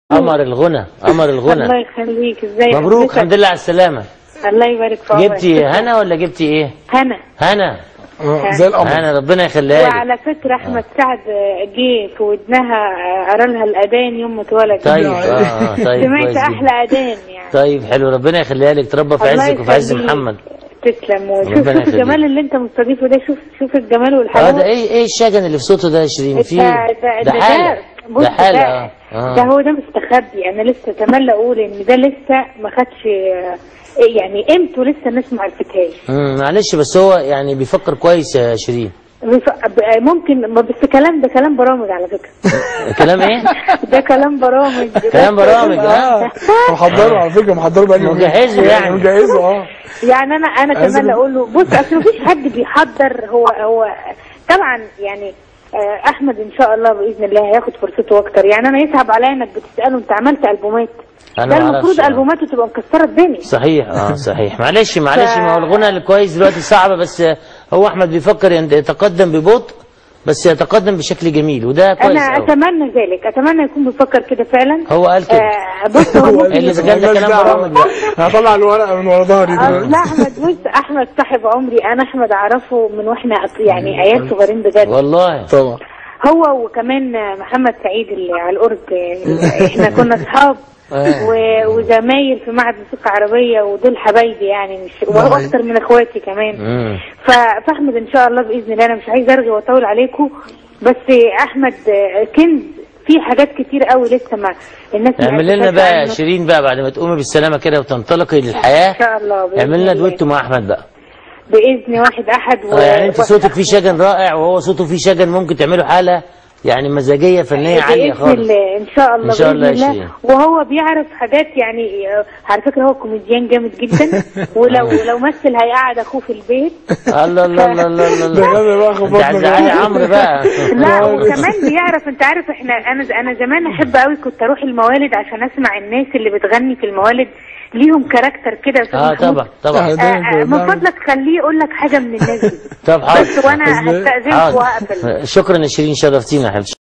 قمر الغنى قمر الغنى الله يخليك ازيك مبروك حضرتك؟ الحمد لله على السلامة الله يبارك في عمرك جبتي هنا ولا جبتي ايه؟ هنا هنا آه، زي القمر هنا ربنا يخليها لك وعلى فكرة أحمد سعد جه في ودنها قرا لها الأذان يوم ما اتولد طيب اه آه، طيب سمعت كويس أحلى جدا أذان يعني طيب حلو ربنا يخليها لك تربى في الله عزك وفي عز يخليك. محمد تسلم وشوف ربنا شوف يخليك. الجمال اللي أنت مستضيفه ده شوف شوف الجمال اه والحلاوة ده ايه ايه الشجن اللي في صوته ده يا شيرين فيه ده ده ده حالة بص ده حالة ده, اه اه ده هو ده مستخبي أنا لسه أتمنى أقول إن ده لسه ما خدش آه، يعني قيمته لسه الناس ما عرفتهاش مم، معلش بس هو يعني بيفكر كويس يا شيرين بف- ب- ممكن بس كلام ده كلام برامج على فكرة كلام ايه؟ ده كلام برامج كلام برامج اه اه محضره على فكره محضره بقى مجهزه يعني. مجهزه اه يعني انا انا عايز كمان أقول- اقول له بص اصل مفيش حد بيحضر هو هو طبعا يعني آه، احمد ان شاء الله باذن الله هياخد فرصته اكتر يعني انا يصعب عليا انك بتساله انت عملت البومات أنا ده ما المفروض أعرفش. البوماته تبقى مكسره الدنيا صحيح اه صحيح معلش معلش ما هو الغنى الكويس دلوقتي صعب بس هو احمد بيفكر ين- يتقدم ببطء بس يتقدم بشكل جميل وده كويس انا أوي. اتمنى ذلك اتمنى يكون بيفكر كده فعلا هو قال كده آه بص هو هو ممكن اللي يكون- إذا كان ده مالناش كلام دعوة. برامج بقى. هطلع الورقه من ورا ظهري آه، دلوقتي لا احمد بص احمد صاحب عمري انا احمد اعرفه من واحنا أط- يعني عيال صغيرين بجد والله طبعا هو وكمان محمد سعيد اللي على القرب احنا كنا اصحاب آه. و- وزمايل في معهد موسيقى عربيه ودول حبايبي يعني مش نعم. واكتر من اخواتي كمان مم. ف- فاحمد ان شاء الله باذن الله انا مش عايزه ارغي واطول عليكم بس احمد كنز في حاجات كتير قوي لسه ما الناس ما اعمل لنا عرفتهاش بقى يا عنه. شيرين بقى بعد ما تقومي بالسلامه كده وتنطلقي للحياه ان شاء الله بإذن اعمل لنا الله. دويتو مع احمد بقى باذن واحد احد و... آه، يعني انت و- صوتك فيه شجن رائع وهو صوته فيه شجن ممكن تعملوا حاله يعني مزاجيه فنيه عاليه بإذن خالص الله إن شاء الله إن شاء الله بإذن يا الله شيرين. وهو بيعرف حاجات يعني آه، على فكرة هو كوميديان جامد جدا ولو لو مثل هيقعد أخوه في البيت الله الله الله الله الله ده غنى بقى انت خبطنا هتزعلي بقى. عمرو بقى لا وكمان بيعرف انت عارف احنا انا انا زمان احب قوي كنت اروح الموالد عشان اسمع الناس اللي بتغني في الموالد ليهم كاركتر كده يا أستاذ اه محمود. طبعا طبعا آه، آه، من فضلك خليه يقول لك حاجه من الناس دي طب بس حاضر وانا هستاذنك حاضر وهقفل شكرا يا شيرين شرفتينا يا حبيبتي